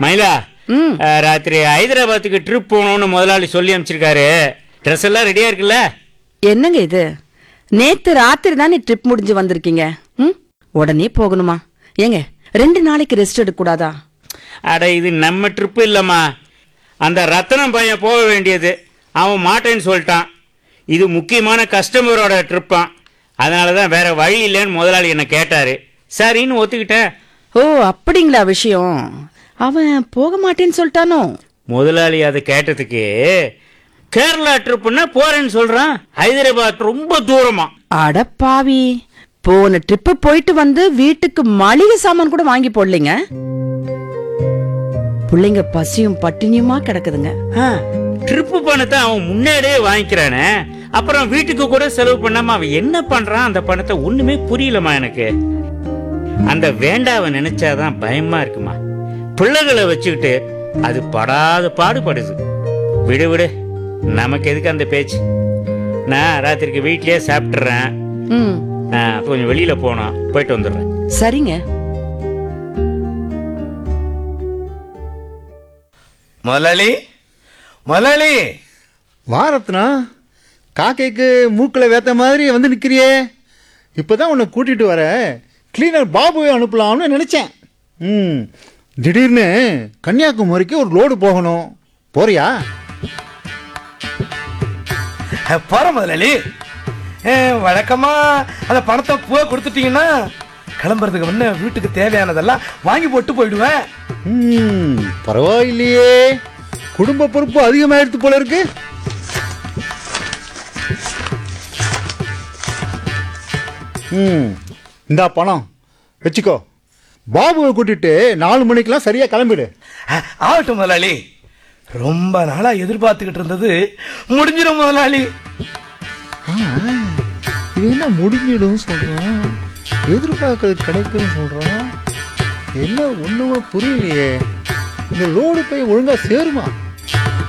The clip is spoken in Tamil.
மயிலா ம் அஹ், ராத்திரி ஹைதராபாத்துக்கு ட்ரிப் போகணும்னு முதலாளி சொல்லி அனுப்பிச்சிருக்காரு ட்ரெஸ் எல்லாம் ரெடியா இருக்குல்ல என்னங்க இது நேத்து ராத்திரி தானே ட்ரிப் முடிஞ்சு வந்திருக்கீங்க ம் உடனே போகணுமா ஏங்க ரெண்டு நாளைக்கு ரெஸ்ட் எடுக்க கூடாதா அட இது நம்ம ட்ரிப்பு இல்லைம்மா அந்த ரத்தனம் பையன் போக வேண்டியது அவன் மாட்டேன்னு சொல்லிட்டான் இது முக்கியமான கஸ்டமரோட ட்ரிப்பான் அதனால தான் வேற வழி இல்லைன்னு முதலாளி என்னை கேட்டாரு சரின்னு ஒத்துக்கிட்டேன் ஓ அப்படிங்களா விஷயம் அவன் போக மாட்டேன்னு சொல்லிட்டானோ முதலாளி அதை கேட்டதுக்கு கேரளா ட்ரிப்புன்னா போறேன்னு சொல்றான் ஹைதராபாத் ரொம்ப தூரமா அட பாவி போன ட்ரிப்பு போயிட்டு வந்து வீட்டுக்கு மளிகை சாமான் கூட வாங்கி போடலைங்க பிள்ளைங்க பசியும் பட்டினியுமா கிடக்குதுங்க ட்ரிப்பு பணத்தை அவன் முன்னாடியே வாங்கிக்கிறானே அப்புறம் வீட்டுக்கு கூட செலவு பண்ணாம அவன் என்ன பண்றான் அந்த பணத்தை ஒண்ணுமே புரியலமா எனக்கு அந்த வேண்டாவ நினைச்சாதான் பயமா இருக்குமா பிள்ளைகளை வச்சுக்கிட்டு அது படாத பாடுபடுது விடு விடு நமக்கு எதுக்கு அந்த பேச்சு நான் ராத்திரிக்கு வீட்லயே சாப்பிட்டுறேன் ம் நான் கொஞ்சம் வெளியில போனோம் போயிட்டு வந்துடுறேன் சரிங்க முதலாளி முதலாளி வாரத்னா காக்கைக்கு மூக்கில் வேத்த மாதிரி வந்து நிற்கிறியே இப்போ தான் உன்னை கூட்டிகிட்டு வர கிளீனர் பாபுவை அனுப்பலாம்னு நினச்சேன் ம் திடீர்னு கன்னியாகுமரிக்கு ஒரு லோடு போகணும் போறியா அஹ், போறேன் முதலாளி அஹ், வழக்கமா அந்த பணத்தை பூவை கொடுத்துட்டீங்கன்னா கிளம்புறதுக்கு முன்ன வீட்டுக்கு தேவையானதெல்லாம் வாங்கி போட்டு போயிடுவேன் ம் பரவாயில்லையே குடும்ப பொறுப்பு அதிகமாயிடுத்து போல இருக்கு ம் இந்தா பணம் வச்சுக்கோ பாபுவை கூட்டிட்டு நாலு மணிக்கெல்லாம் சரியா கிளம்பிடு அஹ், ஆகட்டும் முதலாளி ரொம்ப நாளா எதிர்பார்த்துக்கிட்டு இருந்தது முடிஞ்சிடும் முதலாளி இது என்ன முடிஞ்சிடும் சொல்றான் எதிர்பார்க்கறது கிடைக்கும்னு சொல்றான் என்ன ஒண்ணுமே புரியலையே இந்த லோடு போய் ஒழுங்கா சேருமா